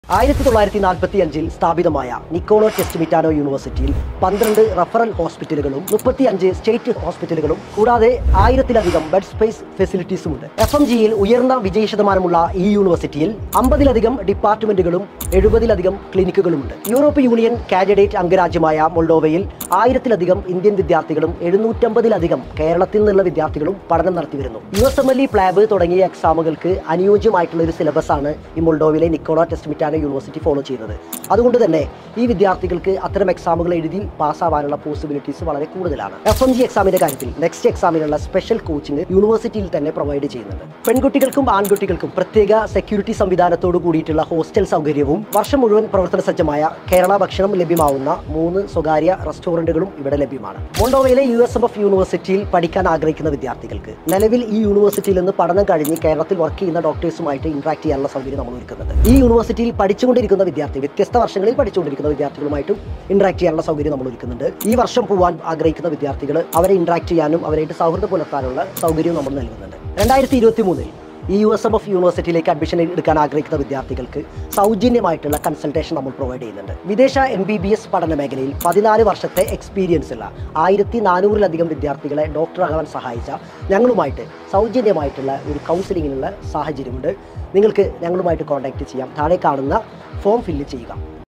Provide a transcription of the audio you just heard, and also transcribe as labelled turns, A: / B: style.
A: ആയിരത്തി തൊള്ളായിരത്തി നാൽപ്പത്തി അഞ്ചിൽ സ്ഥാപിതമായ നിക്കോളോ ടെസ്റ്റിമിറ്റാനോ യൂണിവേഴ്സിറ്റിയിൽ പന്ത്രണ്ട് റഫറൽ ഹോസ്പിറ്റലുകളും മുപ്പത്തി അഞ്ച് സ്റ്റേറ്റ് ഹോസ്പിറ്റലുകളും കൂടാതെ ആയിരത്തിലധികം ബെഡ് സ്പേസ് ഫെസിലിറ്റീസുമുണ്ട് എഫ് എം ജിയിൽ ഉയർന്ന വിജയ ശതമാനമുള്ള ഈ യൂണിവേഴ്സിറ്റിയിൽ അമ്പതിലധികം ഡിപ്പാർട്ട്മെന്റുകളും എഴുപതിലധികം ക്ലിനിക്കുകളുമുണ്ട് യൂറോപ്പ് യൂണിയൻ കാൻഡിഡേറ്റ് അംഗരാജ്യമായ മൊൾഡോവയിൽ ആയിരത്തിലധികം ഇന്ത്യൻ വിദ്യാർത്ഥികളും എഴുന്നൂറ്റമ്പതിലധികം കേരളത്തിൽ നിന്നുള്ള വിദ്യാർത്ഥികളും പഠനം നടത്തി വരുന്നു U S M L E PLAB തുടങ്ങിയ എക്സാമുകൾക്ക് അനുയോജ്യമായിട്ടുള്ള ഒരു സിലബസ് ആണ് ഈ മൊൾഡോവിലെ നിക്കോള ടെസ്റ്റിമിറ്റാനോ യൂണിവേഴ്സിറ്റി ഫോളോ ചെയ്യുന്നത് അതുകൊണ്ട് തന്നെ ഈ വിദ്യാർത്ഥികൾക്ക് അത്തരം എക്സാമുകൾ എഴുതി പാസ്സാവാനുള്ള പോസിബിലിറ്റീസ് വളരെ കൂടുതലാണ് എഫ് എം ജി എക്സാമിന്റെ കാര്യത്തിൽ നെക്സ്റ്റ് എക്സാമിനുള്ള സ്പെഷ്യൽ കോച്ചിങ് യൂണിവേഴ്സിറ്റിയിൽ തന്നെ പ്രൊവൈഡ് ചെയ്യുന്നുണ്ട് പെൺകുട്ടികൾക്കും ആൺകുട്ടികൾക്കും പ്രത്യേക സെക്യൂരിറ്റി സംവിധാനത്തോട് കൂടിയിട്ടുള്ള ഹോസ്റ്റൽ സൗകര്യവും വർഷം മുഴുവൻ പ്രവർത്തന സജ്ജമായ കേരള ഭക്ഷണം ലഭ്യമാവുന്ന മൂന്ന് സ്വകാര്യ റെസ്റ്റോറന്റുകളും ഇവിടെ ലഭ്യമാണ് മോൾഡോവയിലെ യു എസ് എം എഫ് യൂണിവേഴ്സിറ്റിയിൽ പഠിക്കാൻ ആഗ്രഹിക്കുന്ന വിദ്യാർത്ഥികൾക്ക് നിലവിൽ ഈ യൂണിവേഴ്സിറ്റിയിൽ നിന്ന് പഠനം കഴിഞ്ഞ് കേരളത്തിൽ വർക്ക് ചെയ്യുന്ന ഡോക്ടേഴ്സുമായിട്ട് ഇന്ററാക്ട് ചെയ്യാനുള്ള സൗകര്യം നമ്മൾ ഒരുക്കുന്നുണ്ട് ഈ യൂണിവേഴ്സിറ്റിയിൽ പഠിച്ചുകൊണ്ടിരിക്കുന്ന വിദ്യാർത്ഥി വ്യത്യസ്ത വർഷങ്ങളിൽ പഠിച്ചുകൊണ്ടിരിക്കുന്ന വിദ്യാർത്ഥികളുമായിട്ടും ഇന്ററാക്ട് ചെയ്യാനുള്ള സൗകര്യം നമ്മൾ ഒരുക്കുന്നുണ്ട് ഈ വർഷം പോകാൻ ആഗ്രഹിക്കുന്ന വിദ്യാർത്ഥികൾ അവരെ ഇന്ററാക്ട് ചെയ്യാനും അവരായിട്ട് സൗഹൃദം പുലർത്താനുള്ള സൗകര്യവും നമ്മൾ നൽകുന്നുണ്ട് രണ്ടായിരത്തി ഇരുപത്തി മൂന്നിൽ ഈ യു എസ് എം എഫ് യൂണിവേഴ്സിറ്റിയിലേക്ക് അഡ്മിഷൻ എടുക്കാൻ ആഗ്രഹിക്കുന്ന വിദ്യാർത്ഥികൾക്ക് സൗജന്യമായിട്ടുള്ള കൺസൾട്ടേഷൻ നമ്മൾ പ്രൊവൈഡ് ചെയ്യുന്നുണ്ട് വിദേശ എം ബി ബി എസ് പഠന മേഖലയിൽ പതിനാല് വർഷത്തെ എക്സ്പീരിയൻസ് ഉള്ള ആയിരത്തി നാനൂറിലധികം വിദ്യാർത്ഥികളെ ഡോക്ടറാകാൻ സഹായിച്ച ഞങ്ങളുമായിട്ട് സൗജന്യമായിട്ടുള്ള ഒരു കൗൺസിലിങ്ങിനുള്ള സാഹചര്യമുണ്ട് നിങ്ങൾക്ക് ഞങ്ങളുമായിട്ട് കോൺടാക്റ്റ് ചെയ്യാം താഴെ കാണുന്ന ഫോം ഫില്ല് ചെയ്യുക